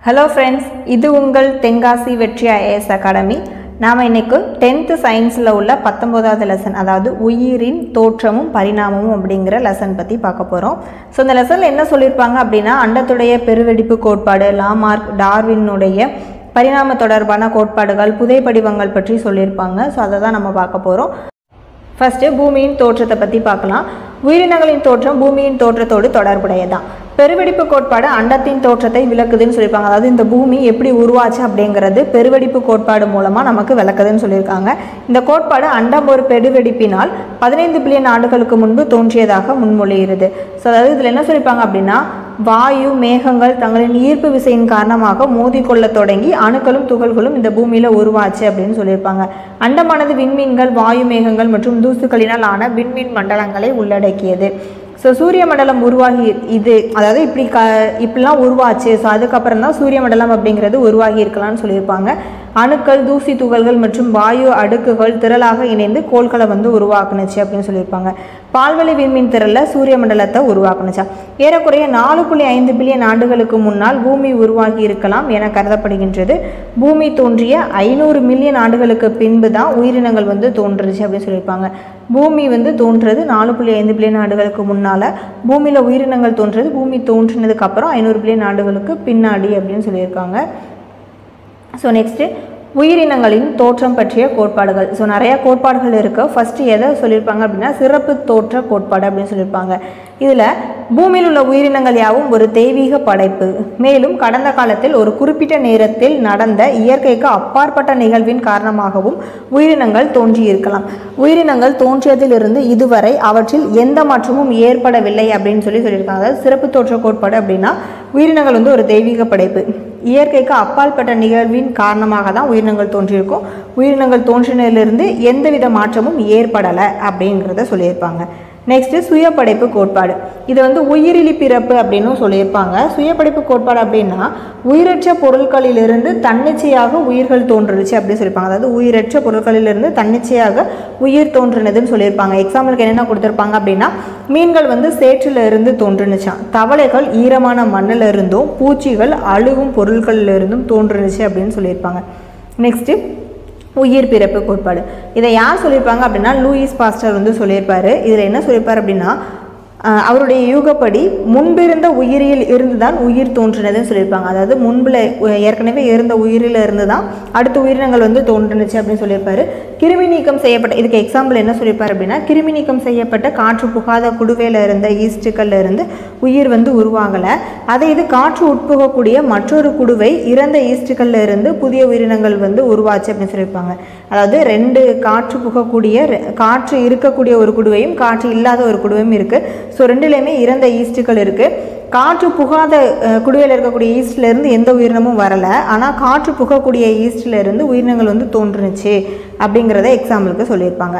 hello friends இது உங்கள் தென்காசி வெற்றி ஐஏஎஸ் அகாடமி நாம் இன்னைக்கு டென்த்து சயின்ஸில் உள்ள பத்தொம்போதாவது லெசன் அதாவது உயிரின் தோற்றமும் பரிணாமமும் அப்படிங்கிற லெசன் பற்றி பார்க்க போகிறோம் ஸோ இந்த லெசனில் என்ன சொல்லியிருப்பாங்க அப்படின்னா அண்டத்துடைய பெருவெடிப்பு கோட்பாடு லாமார்க் டார்வினுடைய பரிணாம தொடர்பான கோட்பாடுகள் புதை படிவங்கள் பற்றி சொல்லியிருப்பாங்க ஸோ அதை தான் நம்ம பார்க்க போகிறோம் ஃபஸ்ட்டு பூமியின் தோற்றத்தை பற்றி பார்க்கலாம் உயிரினங்களின் தோற்றம் பூமியின் தோற்றத்தோடு தொடர்புடையதான் பெருவெடிப்பு கோட்பாடு அண்டத்தின் தோற்றத்தை விளக்குதுன்னு சொல்லியிருக்காங்க அதாவது இந்த பூமி எப்படி உருவாச்சு அப்படிங்கிறது பெருவெடிப்பு கோட்பாடு மூலமாக நமக்கு விளக்குதுன்னு சொல்லியிருக்காங்க இந்த கோட்பாடு அண்டம் ஒரு பெருவெடிப்பினால் பதினைந்து பில்லியன் ஆண்டுகளுக்கு முன்பு தோன்றியதாக முன்மொழிகிறது ஸோ அதாவது இதில் என்ன சொல்லியிருப்பாங்க அப்படின்னா வாயு மேகங்கள் தங்களின் ஈர்ப்பு விசையின் காரணமாக மோதிக்கொள்ள தொடங்கி அணுக்களும் துகள்களும் இந்த பூமியில் உருவாச்சு அப்படின்னு சொல்லியிருப்பாங்க அண்டமானது விண்மீன்கள் வாயு மேகங்கள் மற்றும் தூசுகளினால் ஆன விண்மீன் மண்டலங்களை உள்ளடக்கியது ஸோ சூரிய மண்டலம் உருவாகி இது அதாவது இப்படி க இப்படிலாம் உருவாச்சு ஸோ அதுக்கப்புறம் தான் சூரிய மண்டலம் அப்படிங்கிறது உருவாகி இருக்கலாம்னு சொல்லியிருப்பாங்க அணுக்கள் தூசி துகள்கள் மற்றும் வாயு அடுக்குகள் திரளாக இணைந்து கோள்களை வந்து உருவாக்குனுச்சு அப்படின்னு சொல்லியிருப்பாங்க பால்வெளி விண்மீன் திரளில் சூரிய மண்டலத்தை உருவாக்குனுச்சா ஏறக்குறைய நாலு புள்ளி ஐந்து பில்லியன் ஆண்டுகளுக்கு முன்னால் பூமி உருவாகி இருக்கலாம் என கருதப்படுகின்றது பூமி தோன்றிய ஐநூறு மில்லியன் ஆண்டுகளுக்கு பின்பு தான் உயிரினங்கள் வந்து தோன்றுச்சு அப்படின்னு சொல்லியிருப்பாங்க பூமி வந்து தோன்றது நாலு புள்ளி ஐந்து பில்லியன் ஆண்டுகளுக்கு முன்னால் பூமியில் உயிரினங்கள் தோன்றது பூமி தோன்றினதுக்கு அப்புறம் ஐநூறு பில்லியன் ஆண்டுகளுக்கு பின்னாடி அப்படின்னு சொல்லியிருக்காங்க ஸோ நெக்ஸ்ட்டு உயிரினங்களின் தோற்றம் பற்றிய கோட்பாடுகள் ஸோ நிறைய கோட்பாடுகள் இருக்குது ஃபஸ்ட்டு எதை சொல்லியிருப்பாங்க அப்படின்னா சிறப்பு தோற்ற கோட்பாடு அப்படின்னு சொல்லியிருப்பாங்க இதில் பூமியில் உள்ள உயிரினங்கள் யாவும் ஒரு தெய்வீக படைப்பு மேலும் கடந்த காலத்தில் ஒரு குறிப்பிட்ட நேரத்தில் நடந்த இயற்கைக்கு அப்பாற்பட்ட நிகழ்வின் காரணமாகவும் உயிரினங்கள் தோன்றியிருக்கலாம் உயிரினங்கள் தோன்றியதிலிருந்து இதுவரை அவற்றில் எந்த மாற்றமும் ஏற்படவில்லை அப்படின்னு சொல்லி சொல்லியிருக்காங்க அதாவது சிறப்பு தோற்ற கோட்பாடு அப்படின்னா உயிரினங்கள் வந்து ஒரு தெய்வீக படைப்பு இயற்கைக்கு அப்பாற்பட்ட நிகழ்வின் காரணமாக தான் உயிரினங்கள் தோன்றியிருக்கும் உயிரினங்கள் தோன்றினிலிருந்து எந்தவித மாற்றமும் ஏற்படலை அப்படிங்கிறத சொல்லியிருப்பாங்க நெக்ஸ்ட்டு சுயப்படைப்பு கோட்பாடு இது வந்து உயிரிலி பிறப்பு அப்படின்னு சொல்லியிருப்பாங்க சுயப்படைப்பு கோட்பாடு அப்படின்னா உயிரற்ற பொருட்களிலிருந்து தன்னிச்சையாக உயிர்கள் தோன்றுச்சு அப்படின்னு சொல்லியிருப்பாங்க அதாவது உயிரற்ற பொருட்களிலிருந்து தன்னிச்சையாக உயிர் தோன்றுனதுன்னு சொல்லியிருப்பாங்க எக்ஸாம்பிளுக்கு என்னென்ன கொடுத்துருப்பாங்க அப்படின்னா மீன்கள் வந்து சேற்றில் இருந்து தோன்றுனுச்சான் தவளைகள் ஈரமான மண்ணில் இருந்தும் பூச்சிகள் அழுகும் பொருட்களில் இருந்தும் தோன்றுனுச்சு அப்படின்னு சொல்லியிருப்பாங்க நெக்ஸ்ட்டு உயிர் பிறப்பு கோட்பாடு இதை யார் சொல்லியிருப்பாங்க அப்படின்னா லூயிஸ் பாஸ்டர் வந்து சொல்லியிருப்பாரு இதில் என்ன சொல்லியிருப்பார் அப்படின்னா அஹ், அவருடைய யூகப்படி முன்பிருந்த உயிரியில் இருந்து தான் உயிர் தோன்றினதுன்னு சொல்லியிருப்பாங்க அதாவது முன்பில் உ- ஏற்கனவே இருந்த உயிரில் இருந்து தான் அடுத்த உயிரினங்கள் வந்து தோன்றுனுச்சு அப்படின்னு சொல்லியிருப்பாரு கிருமி நீக்கம் செய்யப்பட்ட இதுக்கு எக்ஸாம்பிள் என்ன சொல்லியிருப்பார் அப்படின்னா கிருமி நீக்கம் செய்யப்பட்ட காற்று புகாத குடுவையில் இருந்த ஈஸ்ட்டுக்கள்ல இருந்து உயிர் வந்து உருவாகலை அதை இது காற்று உட்புகக்கூடிய மற்றொரு குடுவை இறந்த ஈஸ்ட்டுக்கள்ல இருந்து புதிய உயிரினங்கள் வந்து உருவாச்சு அப்படின்னு சொல்லியிருப்பாங்க அதாவது ரெண்டு காற்று புகக்கூடிய ரெ- காற்று இருக்கக்கூடிய ஒரு குடுவையும் காற்று இல்லாத ஒரு குடுவையும் இருக்குது ஸோ ரெண்டுலேயுமே இறந்த ஈஸ்ட்டுகள் இருக்குது காற்று புகாத அஹ், குடுவையில் இருக்கக்கூடிய ஈஸ்ட்ல இருந்து எந்த உயிரினமும் வரலை ஆனால் காற்று புகக்கூடிய ஈஸ்ட்ல இருந்து உயிரினங்கள் வந்து தோன்றுனுச்சு அப்படிங்கிறத எக்ஸாம்பிளுக்கு சொல்லியிருப்பாங்க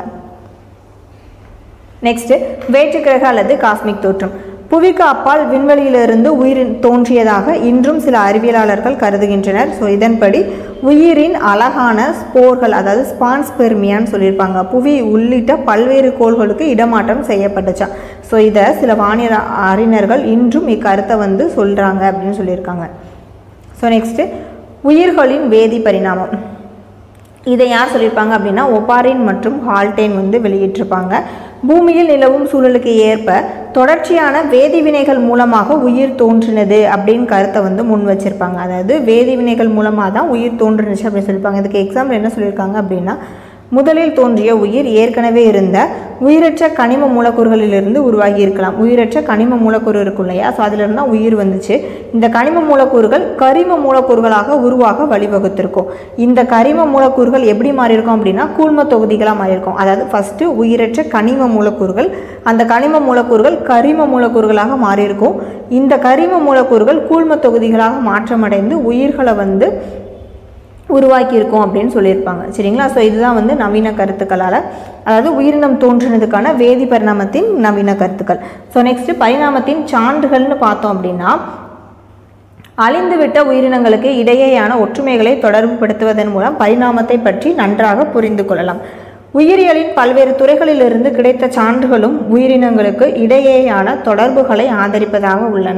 நெக்ஸ்ட்டு வேற்றுக்கிரக அல்லது காஸ்மிக் தோற்றம் புவிக்கு அப்பால் விண்வெளியிலிருந்து உயிரின் தோன்றியதாக இன்றும் சில அறிவியலாளர்கள் கருதுகின்றனர் ஸோ இதன்படி உயிரின் அழகான ஸ்போர்கள் அதாவது ஸ்பான்ஸ்பெர்மியான்னு சொல்லியிருப்பாங்க புவி உள்ளிட்ட பல்வேறு கோள்களுக்கு இடமாற்றம் செய்யப்பட்டுச்சாம் ஸோ இதை சில வானியல் அறிஞர்கள் இன்றும் இக்கருத்தை வந்து சொல்கிறாங்க அப்படின்னு சொல்லியிருக்காங்க ஸோ நெக்ஸ்ட்டு உயிர்களின் வேதி பரிணாமம் இதை யார் சொல்லியிருப்பாங்க அப்படின்னா ஒபாரின் மற்றும் ஹால்டேன் வந்து வெளியிட்டிருப்பாங்க பூமியில் நிலவும் சூழலுக்கு ஏற்ப தொடர்ச்சியான வேதிவினைகள் மூலமாக உயிர் தோன்றினது அப்படின்னு கருத்தை வந்து முன் வச்சிருப்பாங்க அதாவது வேதிவினைகள் மூலமாக தான் உயிர் தோன்றுனுச்சு அப்படின்னு சொல்லியிருப்பாங்க இதுக்கு எக்ஸாம்பிள் என்ன சொல்லியிருக்காங்க அப்படின்னா முதலில் தோன்றிய உயிர் ஏற்கனவே இருந்த உயிரற்ற கனிம மூலக்கூறுகளிலிருந்து உருவாகி இருக்கலாம் உயிரற்ற கனிம மூலக்கூறு இருக்கும் இல்லையா ஸோ அதிலிருந்து தான் உயிர் வந்துச்சு இந்த கனிம மூலக்கூறுகள் கரிம மூலக்கூறுகளாக உருவாக வழிவகுத்திருக்கும் இந்த கரிம மூலக்கூறுகள் எப்படி மாறி இருக்கும் அப்படின்னா கூழ்ம தொகுதிகளாக மாறி இருக்கும் அதாவது ஃபஸ்ட்டு உயிரற்ற கனிம மூலக்கூறுகள் அந்த கனிம மூலக்கூறுகள் கரிம மூலக்கூறுகளாக மாறி இருக்கும் இந்த கரிம மூலக்கூறுகள் கூழ்ம தொகுதிகளாக மாற்றமடைந்து உயிர்களை வந்து உருவாக்கியிருக்கோம் அப்படின்னு சொல்லியிருப்பாங்க சரிங்களா ஸோ இதுதான் வந்து நவீன கருத்துக்களால் அதாவது உயிரினம் தோன்றினதுக்கான வேதி பரிணாமத்தின் நவீன கருத்துக்கள் ஸோ நெக்ஸ்ட்டு பரிணாமத்தின் சான்றுகள்னு பார்த்தோம் அப்படின்னா அழிந்துவிட்ட உயிரினங்களுக்கு இடையேயான ஒற்றுமைகளை தொடர்புபடுத்துவதன் மூலம் பரிணாமத்தை பற்றி நன்றாக புரிந்து கொள்ளலாம் உயிரியலின் பல்வேறு துறைகளிலிருந்து கிடைத்த சான்றுகளும் உயிரினங்களுக்கு இடையேயான தொடர்புகளை ஆதரிப்பதாக உள்ளன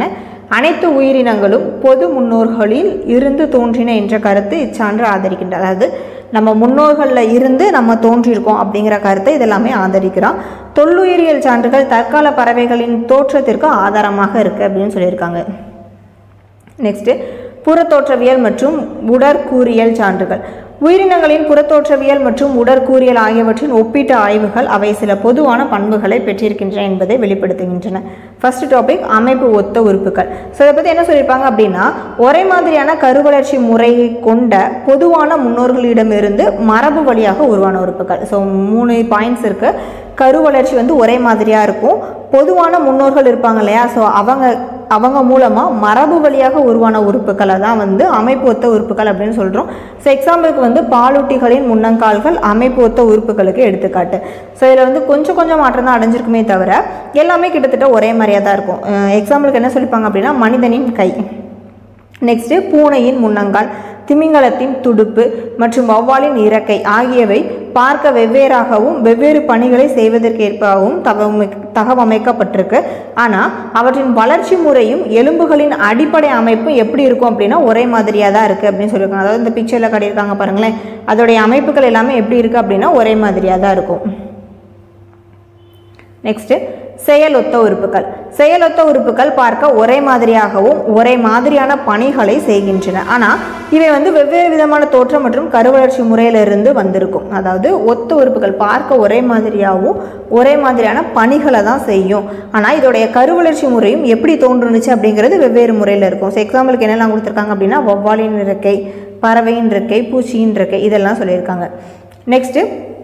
அனைத்து உயிரினங்களும் பொது முன்னோர்களில் இருந்து தோன்றின என்ற கருத்து இச்சான்று ஆதரிக்கின்றது அதாவது நம்ம முன்னோர்களில் இருந்து நம்ம தோன்றியிருக்கோம் அப்படிங்கிற கருத்தை இதெல்லாமே ஆதரிக்கிறோம் தொல்லுயிரியல் சான்றுகள் தற்கால பறவைகளின் தோற்றத்திற்கு ஆதாரமாக இருக்குது அப்படின்னு சொல்லியிருக்காங்க நெக்ஸ்ட்டு புறத்தோற்றவியல் மற்றும் உடற்கூறியல் சான்றுகள் உயிரினங்களின் புறத்தோற்றவியல் மற்றும் உடற்கூறியல் ஆகியவற்றின் ஒப்பீட்டு ஆய்வுகள் அவை சில பொதுவான பண்புகளை பெற்றிருக்கின்றன என்பதை வெளிப்படுத்துகின்றன ஃபர்ஸ்ட் டாபிக் அமைப்பு ஒத்த உறுப்புகள் ஸோ இதை பற்றி என்ன சொல்லியிருப்பாங்க அப்படின்னா ஒரே மாதிரியான கருவளர்ச்சி முறை கொண்ட பொதுவான முன்னோர்களிடமிருந்து மரபு வழியாக உருவான உறுப்புகள் ஸோ மூணு பாயிண்ட்ஸ் இருக்குது கருவளர்ச்சி வந்து ஒரே மாதிரியாக இருக்கும் பொதுவான முன்னோர்கள் இருப்பாங்க இல்லையா ஸோ அவங்க அவங்க மூலமாக மரபு வழியாக உருவான உறுப்புக்களை தான் வந்து அமைப்பு ஒத்த உறுப்புகள் அப்படின்னு சொல்கிறோம் ஸோ எக்ஸாம்பிளுக்கு வந்து பாலூட்டிகளின் முன்னங்கால்கள் அமைப்பு ஒத்த உறுப்புகளுக்கு எடுத்துக்காட்டு ஸோ இதில் வந்து கொஞ்சம் கொஞ்சம் மாற்றம் தான் அடைஞ்சிருக்குமே தவிர எல்லாமே கிட்டத்தட்ட ஒரே மாதிரியாக தான் இருக்கும் எக்ஸாம்பிளுக்கு என்ன சொல்லிப்பாங்க அப்படின்னா மனிதனின் கை நெக்ஸ்ட்டு பூனையின் முன்னங்கால் திமிங்கலத்தின் துடுப்பு மற்றும் வௌவாலின் இறக்கை ஆகியவை பார்க்க வெவ்வேறாகவும் வெவ்வேறு பணிகளை செய்வதற்கேற்பவும் தகவமை தகவமைக்கப்பட்டிருக்கு ஆனால் அவற்றின் வளர்ச்சி முறையும் எலும்புகளின் அடிப்படை அமைப்பும் எப்படி இருக்கும் அப்படின்னா ஒரே மாதிரியாக தான் இருக்குது அப்படின்னு சொல்லியிருக்காங்க அதாவது இந்த பிக்சரில் காட்டியிருக்காங்க பாருங்களேன் அதோடைய அமைப்புகள் எல்லாமே எப்படி இருக்குது அப்படின்னா ஒரே மாதிரியாக தான் இருக்கும் நெக்ஸ்ட்டு செயலொத்த உறுப்புகள் செயலொத்த உறுப்புகள் பார்க்க ஒரே மாதிரியாகவும் ஒரே மாதிரியான பணிகளை செய்கின்றன ஆனால் இவை வந்து வெவ்வேறு விதமான தோற்றம் மற்றும் கருவளர்ச்சி முறையிலிருந்து வந்திருக்கும் அதாவது ஒத்த உறுப்புகள் பார்க்க ஒரே மாதிரியாகவும் ஒரே மாதிரியான பணிகளை தான் செய்யும் ஆனால் இதோடைய கருவளர்ச்சி முறையும் எப்படி தோன்றுனுச்சு அப்படிங்கிறது வெவ்வேறு முறையில் இருக்கும் ஸோ எக்ஸாம்பிளுக்கு என்னெல்லாம் கொடுத்துருக்காங்க அப்படின்னா வௌவாலின் இறக்கை பறவையின் இறக்கை பூச்சியின் இறக்கை இதெல்லாம் சொல்லியிருக்காங்க நெக்ஸ்ட்டு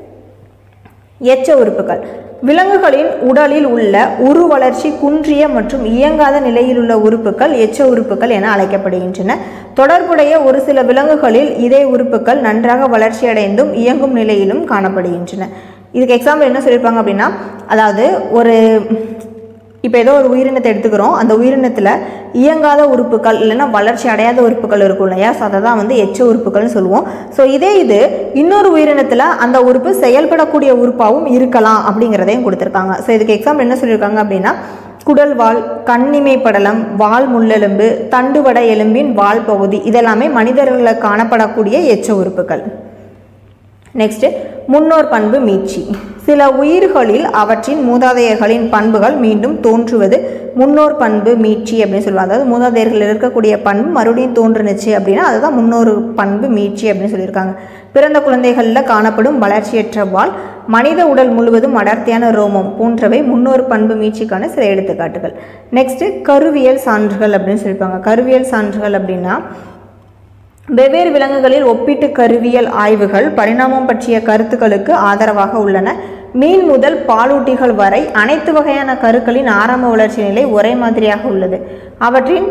எச்ச உறுப்புகள் விலங்குகளின் உடலில் உள்ள உரு வளர்ச்சி குன்றிய மற்றும் இயங்காத நிலையில் உள்ள உறுப்புகள் எச்ச உறுப்புகள் என அழைக்கப்படுகின்றன தொடர்புடைய ஒரு சில விலங்குகளில் இதே உறுப்புகள் நன்றாக வளர்ச்சியடைந்தும் இயங்கும் நிலையிலும் காணப்படுகின்றன இதுக்கு எக்ஸாம்பிள் என்ன சொல்லியிருப்பாங்க அப்படின்னா அதாவது ஒரு இப்போ ஏதோ ஒரு உயிரினத்தை எடுத்துக்கிறோம் அந்த உயிரினத்தில் இயங்காத உறுப்புகள் இல்லைன்னா வளர்ச்சி அடையாத உறுப்புகள் இருக்கும் இல்லையா ஸோ அதை தான் வந்து எச்ச உறுப்புகள்னு சொல்லுவோம் ஸோ இதே இது இன்னொரு உயிரினத்தில் அந்த உறுப்பு செயல்படக்கூடிய உறுப்பாகவும் இருக்கலாம் அப்படிங்கிறதையும் கொடுத்துருக்காங்க ஸோ இதுக்கு எக்ஸாம்பிள் என்ன சொல்லியிருக்காங்க அப்படின்னா குடல் வால் கண்ணிமை படலம் வால் முள்ளெலும்பு தண்டுவட எலும்பின் வால் பகுதி இதெல்லாமே மனிதர்களில் காணப்படக்கூடிய எச்ச உறுப்புகள் நெக்ஸ்ட் முன்னோர் பண்பு மீட்சி சில உயிர்களில் அவற்றின் மூதாதையர்களின் பண்புகள் மீண்டும் தோன்றுவது முன்னோர் பண்பு மீட்சி அப்படின்னு சொல்லுவாங்க அதாவது மூதாதையர்கள் இருக்கக்கூடிய பண்பு மறுபடியும் தோன்றுனுச்சு அப்படின்னா அதுதான் முன்னோர் பண்பு மீட்சி அப்படின்னு சொல்லியிருக்காங்க பிறந்த குழந்தைகளில் காணப்படும் வளர்ச்சியற்ற வால் மனித உடல் முழுவதும் அடர்த்தியான ரோமம் போன்றவை முன்னோர் பண்பு மீட்சிக்கான சில எடுத்துக்காட்டுகள் நெக்ஸ்ட் கருவியல் சான்றுகள் அப்படின்னு சொல்லியிருப்பாங்க கருவியல் சான்றுகள் அப்படின்னா வெவ்வேறு விலங்குகளில் ஒப்பீட்டு கருவியல் ஆய்வுகள் பரிணாமம் பற்றிய கருத்துக்களுக்கு ஆதரவாக உள்ளன மீன் முதல் பாலூட்டிகள் வரை அனைத்து வகையான கருக்களின் ஆரம்ப வளர்ச்சி நிலை ஒரே மாதிரியாக உள்ளது அவற்றின்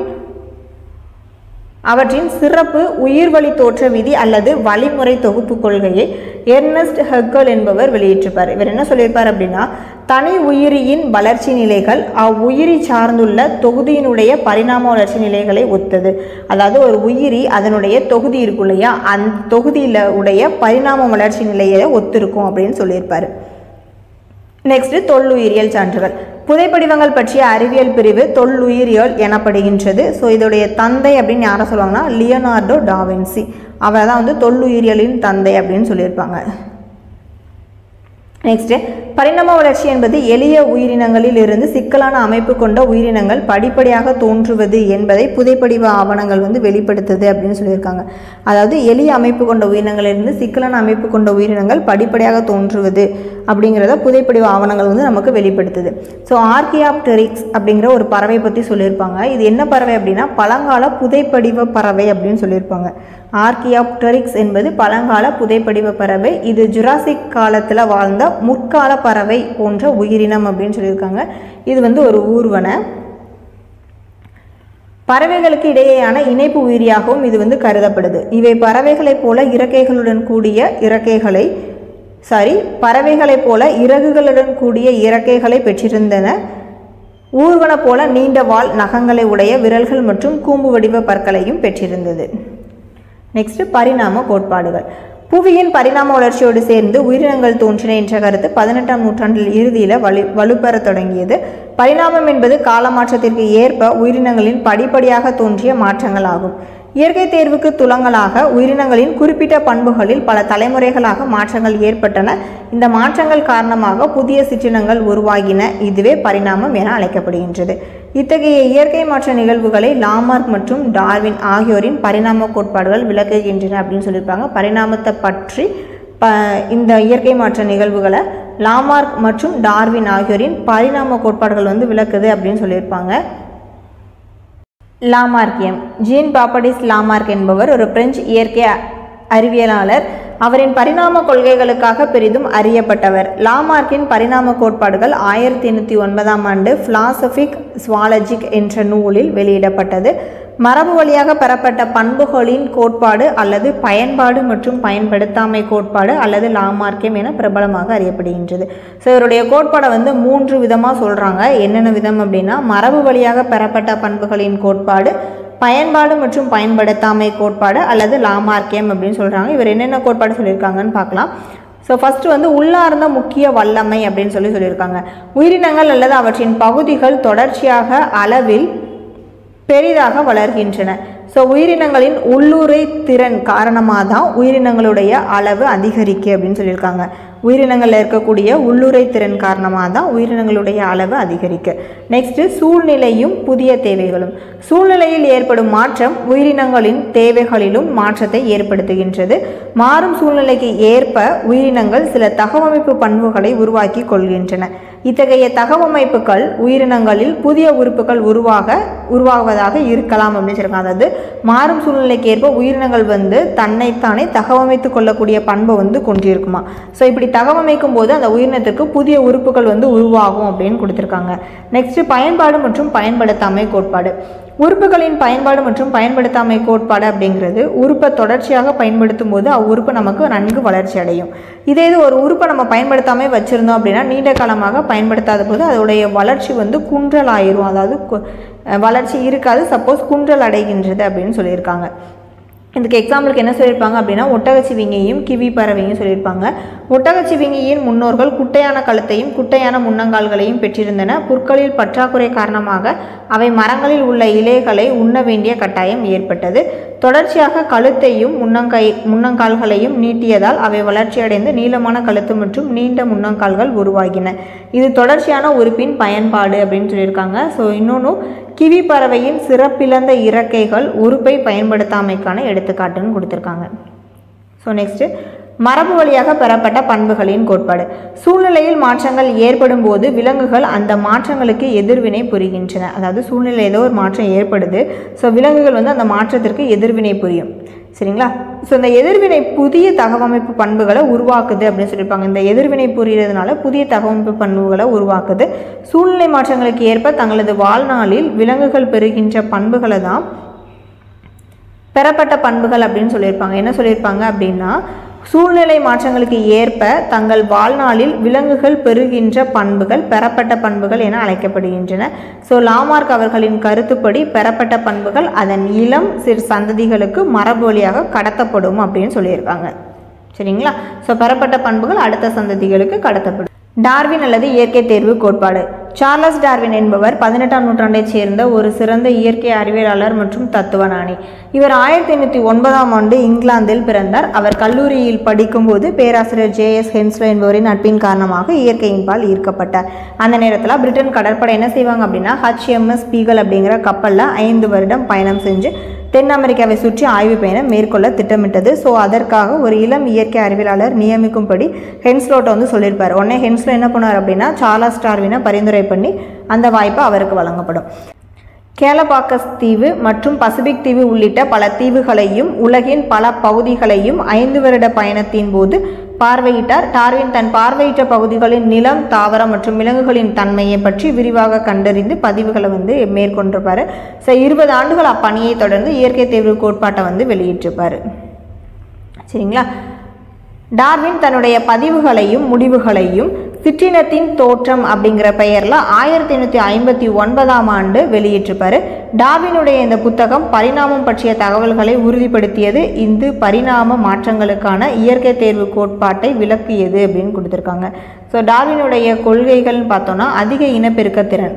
அவற்றின் சிறப்பு உயிர்வழி தோற்ற விதி அல்லது வழிமுறை தொகுப்பு கொள்கையை எர்னஸ்ட் ஹெக்கல் என்பவர் வெளியிட்டிருப்பார் இவர் என்ன சொல்லியிருப்பார் அப்படின்னா தனி உயிரியின் வளர்ச்சி நிலைகள் அவ்வுயிரி சார்ந்துள்ள தொகுதியினுடைய பரிணாம வளர்ச்சி நிலைகளை ஒத்தது அதாவது ஒரு உயிரி அதனுடைய தொகுதி இருக்கும் இல்லையா அந்த தொகுதியில் உடைய பரிணாம வளர்ச்சி நிலையை ஒத்திருக்கும் அப்படின்னு சொல்லியிருப்பார் நெக்ஸ்ட் தொல்லுயிரியல் சான்றுகள் புதைப்படிவங்கள் பற்றிய அறிவியல் பிரிவு தொல்லுயிரியல் எனப்படுகின்றது ஸோ இதோடைய தந்தை அப்படின்னு யாரை சொல்லுவாங்கன்னா லியோனார்டோ டாவின்சி அவர் தான் வந்து தொல்லுயிரியலின் தந்தை அப்படின்னு சொல்லியிருப்பாங்க நெக்ஸ்ட் பரிணாம வளர்ச்சி என்பது எளிய உயிரினங்களில் இருந்து சிக்கலான அமைப்பு கொண்ட உயிரினங்கள் படிப்படியாக தோன்றுவது என்பதை புதைப்படிவ ஆவணங்கள் வந்து வெளிப்படுத்துது அப்படின்னு சொல்லியிருக்காங்க அதாவது எளிய அமைப்பு கொண்ட உயிரினங்களிலிருந்து சிக்கலான அமைப்பு கொண்ட உயிரினங்கள் படிப்படியாக தோன்றுவது அப்படிங்கிறத புதைப்படிவ ஆவணங்கள் வந்து நமக்கு வெளிப்படுத்துது ஸோ ஆர்கியாப்டெரிக்ஸ் அப்படிங்கிற ஒரு பறவை பற்றி சொல்லியிருப்பாங்க இது என்ன பறவை அப்படின்னா பழங்கால புதைப்படிவ பறவை அப்படின்னு சொல்லியிருப்பாங்க ஆர்கியாப்டெரிக்ஸ் என்பது பழங்கால புதைப்படிவ பறவை இது ஜுராசிக் காலத்தில் வாழ்ந்த முற்கால பறவை போன்ற உயிரினம் அப்படின்னு சொல்லியிருக்காங்க இது வந்து ஒரு ஊர்வன பறவைகளுக்கு இடையேயான இணைப்பு உயிரியாகவும் இது வந்து கருதப்படுது இவை பறவைகளைப் போல இறக்கைகளுடன் கூடிய இறக்கைகளை சாரி பறவைகளைப் போல இறகுகளுடன் கூடிய இறக்கைகளை பெற்றிருந்தன ஊர்வன போல நீண்ட வால் நகங்களை உடைய விரல்கள் மற்றும் கூம்பு வடிவ பற்களையும் பெற்றிருந்தது நெக்ஸ்ட் பரிணாம கோட்பாடுகள் புவியின் பரிணாம வளர்ச்சியோடு சேர்ந்து உயிரினங்கள் தோன்றின என்ற கருத்து பதினெட்டாம் நூற்றாண்டில் இறுதியில் வலு வலுப்பெறத் தொடங்கியது பரிணாமம் என்பது காலமாற்றத்திற்கு ஏற்ப உயிரினங்களின் படிப்படியாக தோன்றிய மாற்றங்கள் ஆகும் இயற்கை தேர்வுக்கு துலங்கலாக உயிரினங்களின் குறிப்பிட்ட பண்புகளில் பல தலைமுறைகளாக மாற்றங்கள் ஏற்பட்டன இந்த மாற்றங்கள் காரணமாக புதிய சிற்றினங்கள் உருவாகின இதுவே பரிணாமம் என அழைக்கப்படுகின்றது இத்தகைய இயற்கை மாற்ற நிகழ்வுகளை லாமார்க் மற்றும் டார்வின் ஆகியோரின் பரிணாம கோட்பாடுகள் விளக்குகின்றன அப்படின்னு சொல்லியிருப்பாங்க பரிணாமத்தை பற்றி ப இந்த இயற்கை மாற்ற நிகழ்வுகளை லாமார்க் மற்றும் டார்வின் ஆகியோரின் பரிணாம கோட்பாடுகள் வந்து விளக்குது அப்படின்னு சொல்லியிருப்பாங்க லாமார்க்கியம் ஜீன் பாப்படிஸ் லாமார்க் என்பவர் ஒரு பிரெஞ்சு இயற்கை அறிவியலாளர் அவரின் பரிணாம கொள்கைகளுக்காக பெரிதும் அறியப்பட்டவர் லாமார்க்கின் பரிணாம கோட்பாடுகள் ஆயிரத்தி எண்ணூற்றி ஒன்பதாம் ஆண்டு பிலாசபிக் ஸ்வாலஜிக் என்ற நூலில் வெளியிடப்பட்டது மரபு வழியாக பெறப்பட்ட பண்புகளின் கோட்பாடு அல்லது பயன்பாடு மற்றும் பயன்படுத்தாமை கோட்பாடு அல்லது லாமார்க்கியம் என பிரபலமாக அறியப்படுகின்றது ஸோ இவருடைய கோட்பாடை வந்து மூன்று விதமாக சொல்கிறாங்க என்னென்ன விதம் அப்படின்னா மரபு வழியாக பெறப்பட்ட பண்புகளின் கோட்பாடு பயன்பாடு மற்றும் பயன்படுத்தாமை கோட்பாடு அல்லது லாமார்க்கியம் அப்படின்னு சொல்கிறாங்க இவர் என்னென்ன கோட்பாடு சொல்லியிருக்காங்கன்னு பார்க்கலாம் ஸோ ஃபஸ்ட்டு வந்து உள்ளார்ந்த முக்கிய வல்லமை அப்படின்னு சொல்லி சொல்லியிருக்காங்க உயிரினங்கள் அல்லது அவற்றின் பகுதிகள் தொடர்ச்சியாக அளவில் பெரிதாக வளர்கின்றன ஸோ உயிரினங்களின் உள்ளுரை திறன் காரணமாக தான் உயிரினங்களுடைய அளவு அதிகரிக்கு அப்படின்னு சொல்லியிருக்காங்க உயிரினங்களில் இருக்கக்கூடிய உள்ளுரை திறன் காரணமாக தான் உயிரினங்களுடைய அளவு அதிகரிக்கு நெக்ஸ்ட்டு சூழ்நிலையும் புதிய தேவைகளும் சூழ்நிலையில் ஏற்படும் மாற்றம் உயிரினங்களின் தேவைகளிலும் மாற்றத்தை ஏற்படுத்துகின்றது மாறும் சூழ்நிலைக்கு ஏற்ப உயிரினங்கள் சில தகவமைப்பு பண்புகளை உருவாக்கி கொள்கின்றன இத்தகைய தகவமைப்புகள் உயிரினங்களில் புதிய உறுப்புகள் உருவாக உருவாகுவதாக இருக்கலாம் அப்படின்னு சொல்லியிருக்காங்க அதாவது மாறும் சூழ்நிலைக்கு ஏற்ப உயிரினங்கள் வந்து தன்னைத்தானே தகவமைத்து கொள்ளக்கூடிய பண்பை வந்து கொண்டிருக்குமா ஸோ இப்படி தகவமைக்கும் போது அந்த உயிரினத்துக்கு புதிய உறுப்புகள் வந்து உருவாகும் அப்படின்னு கொடுத்துருக்காங்க நெக்ஸ்ட் பயன்பாடு மற்றும் பயன்படுத்தாமை கோட்பாடு உறுப்புகளின் பயன்பாடு மற்றும் பயன்படுத்தாமை கோட்பாடு அப்படிங்கிறது உறுப்பை தொடர்ச்சியாக பயன்படுத்தும் போது அவ்வுறுப்பு நமக்கு நன்கு வளர்ச்சி அடையும் இதே இது ஒரு உறுப்பை நம்ம பயன்படுத்தாமே வச்சுருந்தோம் அப்படின்னா நீண்ட காலமாக பயன்படுத்தாத போது அதோடைய வளர்ச்சி வந்து குன்றல் ஆயிரும் அதாவது கு- அஹ் வளர்ச்சி இருக்காது சப்போஸ் குன்றல் அடைகின்றது அப்படின்னு சொல்லியிருக்காங்க இதுக்கு எக்ஸாம்பிளுக்கு என்ன சொல்லியிருப்பாங்க அப்படின்னா ஒட்டகச்சிவிங்கியையும் கிவி பறவையும் சொல்லியிருப்பாங்க ஒட்டகச்சிவிங்கியின் முன்னோர்கள் குட்டையான கழுத்தையும் குட்டையான முன்னங்கால்களையும் பெற்றிருந்தன புற்களில் பற்றாக்குறை காரணமாக அவை மரங்களில் உள்ள இலைகளை உண்ண வேண்டிய கட்டாயம் ஏற்பட்டது தொடர்ச்சியாக கழுத்தையும் முன்னங்கை முன்னங்கால்களையும் நீட்டியதால் அவை வளர்ச்சியடைந்து நீளமான கழுத்து மற்றும் நீண்ட முன்னங்கால்கள் உருவாகின இது தொடர்ச்சியான உறுப்பின் பயன்பாடு அப்படின்னு சொல்லியிருக்காங்க ஸோ இன்னொன்று கிவி பறவையின் சிறப்பிழந்த இறக்கைகள் உறுப்பை பயன்படுத்தாமைக்கான எடுத்துக்காட்டுன்னு கொடுத்துருக்காங்க ஸோ நெக்ஸ்ட்டு மரபு வழியாக பெறப்பட்ட பண்புகளின் கோட்பாடு சூழ்நிலையில் மாற்றங்கள் ஏற்படும் போது விலங்குகள் அந்த மாற்றங்களுக்கு எதிர்வினை புரிகின்றன அதாவது சூழ்நிலை ஏதோ ஒரு மாற்றம் ஏற்படுது ஸோ விலங்குகள் வந்து அந்த மாற்றத்திற்கு எதிர்வினை புரியும் சரிங்களா ஸோ இந்த எதிர்வினை புதிய தகவமைப்பு பண்புகளை உருவாக்குது அப்படின்னு சொல்லியிருப்பாங்க இந்த எதிர்வினை புரியறதுனால புதிய தகவமைப்பு பண்புகளை உருவாக்குது சூழ்நிலை மாற்றங்களுக்கு ஏற்ப தங்களது வாழ்நாளில் விலங்குகள் பெறுகின்ற பண்புகளை தான் பெறப்பட்ட பண்புகள் அப்படின்னு சொல்லியிருப்பாங்க என்ன சொல்லியிருப்பாங்க அப்படின்னா சூழ்நிலை மாற்றங்களுக்கு ஏற்ப தங்கள் வாழ்நாளில் விலங்குகள் பெறுகின்ற பண்புகள் பெறப்பட்ட பண்புகள் என அழைக்கப்படுகின்றன ஸோ லாமார்க் அவர்களின் கருத்துப்படி பெறப்பட்ட பண்புகள் அதன் இளம் சிறு சந்ததிகளுக்கு மரபு வழியாக கடத்தப்படும் அப்படின்னு சொல்லியிருக்காங்க சரிங்களா ஸோ பெறப்பட்ட பண்புகள் அடுத்த சந்ததிகளுக்கு கடத்தப்படும் டார்வின் அல்லது இயற்கை தேர்வு கோட்பாடு சார்லஸ் டார்வின் என்பவர் பதினெட்டாம் நூற்றாண்டைச் சேர்ந்த ஒரு சிறந்த இயற்கை அறிவியலாளர் மற்றும் தத்துவஞானி இவர் ஆயிரத்தி எண்ணூற்றி ஒன்பதாம் ஆண்டு இங்கிலாந்தில் பிறந்தார் அவர் கல்லூரியில் படிக்கும்போது பேராசிரியர் ஜே எஸ் ஹென்ஸ்லோ என்பவரின் நட்பின் காரணமாக இயற்கையின் பால் ஈர்க்கப்பட்டார் அந்த நேரத்தில் பிரிட்டன் கடற்படை என்ன செய்வாங்க அப்படின்னா ஹச்எம்எஸ் பீகல் அப்படிங்கிற கப்பலில் ஐந்து வருடம் பயணம் செஞ்சு தென் அமெரிக்காவை சுற்றி ஆய்வு பயணம் மேற்கொள்ள திட்டமிட்டது ஸோ அதற்காக ஒரு இளம் இயற்கை அறிவியலாளர் நியமிக்கும்படி ஹென்ஸ்லோட்டை வந்து சொல்லியிருப்பார் உடனே ஹென்ஸ்லோ என்ன பண்ணார் அப்படின்னா சார்லஸ் டார்வினை பரிந்துரை பண்ணி அந்த வாய்ப்பு அவருக்கு வழங்கப்படும் கேலபாக்கஸ் தீவு மற்றும் பசிபிக் தீவு உள்ளிட்ட பல தீவுகளையும் உலகின் பல பகுதிகளையும் ஐந்து வருட பயணத்தின் போது பார்வையிட்டார் டார்வின் தன் பார்வையிட்ட பகுதிகளின் நிலம் தாவரம் மற்றும் விலங்குகளின் தன்மையை பற்றி விரிவாக கண்டறிந்து பதிவுகளை வந்து மேற்கொண்டிருப்பார் ஸோ இருபது ஆண்டுகள் அப்பணியை தொடர்ந்து இயற்கை தேர்வு கோட்பாட்டை வந்து வெளியிட்டிருப்பார் சரிங்களா டார்வின் தன்னுடைய பதிவுகளையும் முடிவுகளையும் சிற்றினத்தின் தோற்றம் அப்படிங்கிற பெயரில் ஆயிரத்தி எண்ணூற்றி ஐம்பத்தி ஒன்பதாம் ஆண்டு வெளியிட்டிருப்பாரு டார்வினுடைய இந்த புத்தகம் பரிணாமம் பற்றிய தகவல்களை உறுதிப்படுத்தியது இந்து பரிணாம மாற்றங்களுக்கான இயற்கை தேர்வு கோட்பாட்டை விளக்கியது அப்படின்னு கொடுத்துருக்காங்க ஸோ டார்வினுடைய கொள்கைகள்னு பார்த்தோன்னா அதிக இனப்பெருக்கத்திறன்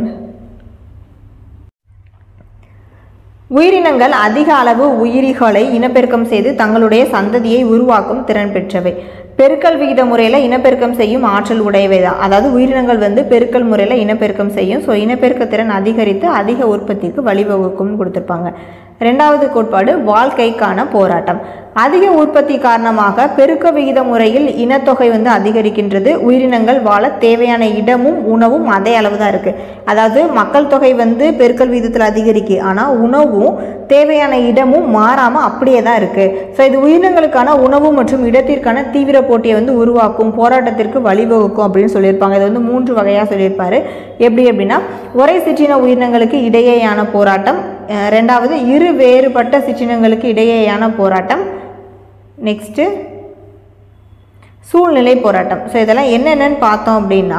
உயிரினங்கள் அதிக அளவு உயிரிகளை இனப்பெருக்கம் செய்து தங்களுடைய சந்ததியை உருவாக்கும் திறன் பெற்றவை பெருக்கல் விகித முறையில் இனப்பெருக்கம் செய்யும் ஆற்றல் உடையவை தான் அதாவது உயிரினங்கள் வந்து பெருக்கல் முறையில் இனப்பெருக்கம் செய்யும் ஸோ இனப்பெருக்க திறன் அதிகரித்து அதிக உற்பத்திக்கு வழிவகுக்கும்னு கொடுத்துருப்பாங்க ரெண்டாவது கோட்பாடு வாழ்க்கைக்கான போராட்டம் அதிக உற்பத்தி காரணமாக பெருக்க விகித முறையில் இனத்தொகை வந்து அதிகரிக்கின்றது உயிரினங்கள் வாழ தேவையான இடமும் உணவும் அதே அளவு தான் இருக்குது அதாவது மக்கள் தொகை வந்து பெருக்கல் விகிதத்தில் அதிகரிக்கு ஆனால் உணவும் தேவையான இடமும் மாறாமல் அப்படியே தான் இருக்குது ஸோ இது உயிரினங்களுக்கான உணவு மற்றும் இடத்திற்கான தீவிர போட்டியை வந்து உருவாக்கும் போராட்டத்திற்கு வழிவகுக்கும் அப்படின்னு சொல்லியிருப்பாங்க இது வந்து மூன்று வகையாக சொல்லியிருப்பாரு எப்படி அப்படின்னா ஒரே சிற்றின உயிரினங்களுக்கு இடையேயான போராட்டம் அஹ் ரெண்டாவது இரு வேறுபட்ட சிற்றினங்களுக்கு இடையேயான போராட்டம் நெக்ஸ்ட்டு சூழ்நிலை போராட்டம் ஸோ இதெல்லாம் என்னென்னன்னு பார்த்தோம் அப்படின்னா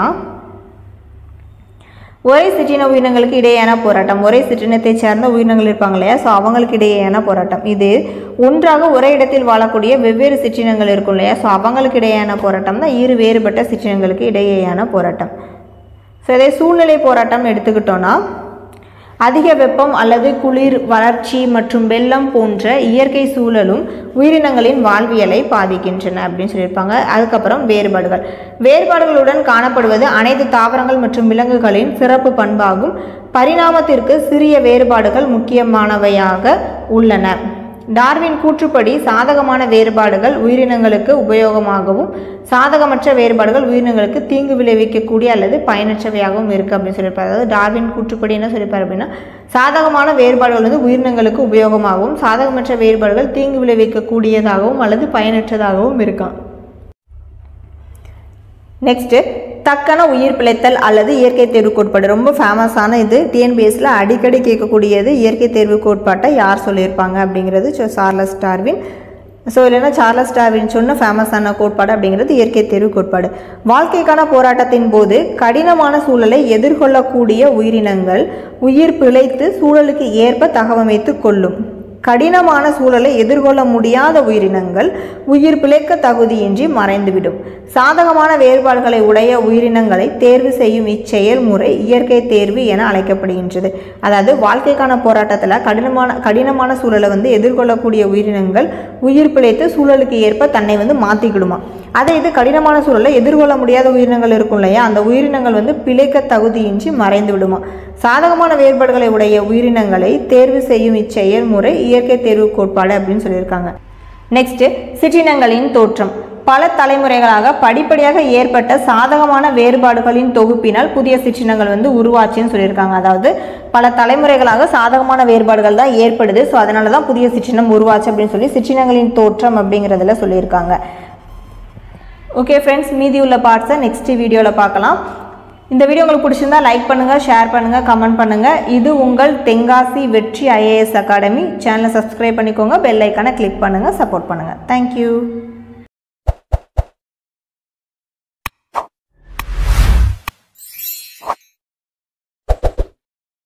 ஒரே சிற்றின உயிரினங்களுக்கு இடையேயான போராட்டம் ஒரே சிற்றினத்தை சேர்ந்த உயிரினங்கள் இருப்பாங்க இல்லையா ஸோ அவங்களுக்கு இடையேயான போராட்டம் இது ஒன்றாக ஒரே இடத்தில் வாழக்கூடிய வெவ்வேறு சிற்றினங்கள் இருக்கும் இல்லையா ஸோ அவங்களுக்கு இடையேயான போராட்டம் தான் இரு வேறுபட்ட சிற்றினங்களுக்கு இடையேயான போராட்டம் ஸோ இதே சூழ்நிலை போராட்டம் எடுத்துக்கிட்டோன்னா அதிக வெப்பம் அல்லது குளிர் வறட்சி மற்றும் வெள்ளம் போன்ற இயற்கை சூழலும் உயிரினங்களின் வாழ்வியலை பாதிக்கின்றன அப்படின்னு சொல்லியிருப்பாங்க அதுக்கப்புறம் வேறுபாடுகள் வேறுபாடுகளுடன் காணப்படுவது அனைத்து தாவரங்கள் மற்றும் விலங்குகளின் சிறப்பு பண்பாகும் பரிணாமத்திற்கு சிறிய வேறுபாடுகள் முக்கியமானவையாக உள்ளன டார்வின் கூற்றுப்படி சாதகமான வேறுபாடுகள் உயிரினங்களுக்கு உபயோகமாகவும் சாதகமற்ற வேறுபாடுகள் உயிரினங்களுக்கு தீங்கு விளைவிக்கக்கூடிய அல்லது பயனற்றவையாகவும் இருக்குது அப்படின்னு சொல்லியிருப்பார் அதாவது டார்வின் கூற்றுப்படி என்ன சொல்லியிருப்பார் அப்படின்னா சாதகமான வேறுபாடுகள் வந்து உயிரினங்களுக்கு உபயோகமாகவும் சாதகமற்ற வேறுபாடுகள் தீங்கு விளைவிக்கக்கூடியதாகவும் அல்லது பயனற்றதாகவும் இருக்கான் நெக்ஸ்ட்டு தக்கன உயிர் பிழைத்தல் அல்லது இயற்கை தேர்வு கோட்பாடு ரொம்ப ஃபேமஸான இது டிஎன்பிஎஸ்சில் அடிக்கடி கேட்கக்கூடியது இயற்கை தேர்வு கோட்பாட்டை யார் சொல்லியிருப்பாங்க அப்படிங்கிறது ஸோ சார்லஸ் டார்வின் ஸோ இல்லைன்னா சார்லஸ் டார்வின் சொன்ன ஃபேமஸான கோட்பாடு அப்படிங்கிறது இயற்கை தேர்வு கோட்பாடு வாழ்க்கைக்கான போராட்டத்தின் போது கடினமான சூழலை எதிர்கொள்ளக்கூடிய உயிரினங்கள் உயிர் பிழைத்து சூழலுக்கு ஏற்ப தகவமைத்து கொள்ளும் கடினமான சூழலை எதிர்கொள்ள முடியாத உயிரினங்கள் உயிர் பிழைக்க தகுதியின்றி மறைந்துவிடும் சாதகமான வேறுபாடுகளை உடைய உயிரினங்களை தேர்வு செய்யும் இச்செயல்முறை இயற்கை தேர்வு என அழைக்கப்படுகின்றது அதாவது வாழ்க்கைக்கான போராட்டத்தில் கடினமான கடினமான சூழலை வந்து எதிர்கொள்ளக்கூடிய உயிரினங்கள் உயிர் பிழைத்து சூழலுக்கு ஏற்ப தன்னை வந்து மாற்றிக்கிடுமா அதே இது கடினமான சூழலை எதிர்கொள்ள முடியாத உயிரினங்கள் இருக்கும் இல்லையா அந்த உயிரினங்கள் வந்து பிழைக்க தகுதியின்றி மறைந்து விடுமா சாதகமான வேறுபாடுகளை உடைய உயிரினங்களை தேர்வு செய்யும் இச்செயல்முறை இயற்கை தேர்வு கோட்பாடு அப்படின்னு சொல்லியிருக்காங்க நெக்ஸ்ட்டு சிற்றினங்களின் தோற்றம் பல தலைமுறைகளாக படிப்படியாக ஏற்பட்ட சாதகமான வேறுபாடுகளின் தொகுப்பினால் புதிய சிற்றினங்கள் வந்து உருவாச்சுன்னு சொல்லியிருக்காங்க அதாவது பல தலைமுறைகளாக சாதகமான வேறுபாடுகள் தான் ஏற்படுது ஸோ அதனால தான் புதிய சிற்றினம் உருவாச்சு அப்படின்னு சொல்லி சிற்றினங்களின் தோற்றம் அப்படிங்கிறதுல சொல்லியிருக்காங்க ஓகே ஃப்ரெண்ட்ஸ் மீதி உள்ள பார்ட்ஸை நெக்ஸ்ட் வீடியோவில் பார்க்கலாம் இந்த வீடியோ உங்களுக்கு பிடிச்சிருந்தா லைக் பண்ணுங்கள் ஷேர் பண்ணுங்கள் கமெண்ட் பண்ணுங்கள் இது உங்கள் தென்காசி வெற்றி ஐஏஎஸ் அகாடமி சேனலை சப்ஸ்கிரைப் பண்ணிக்கோங்க பெல் ஐக்கானை கிளிக் பண்ணுங்கள் சப்போர்ட் பண்ணுங்கள் தேங்க்யூ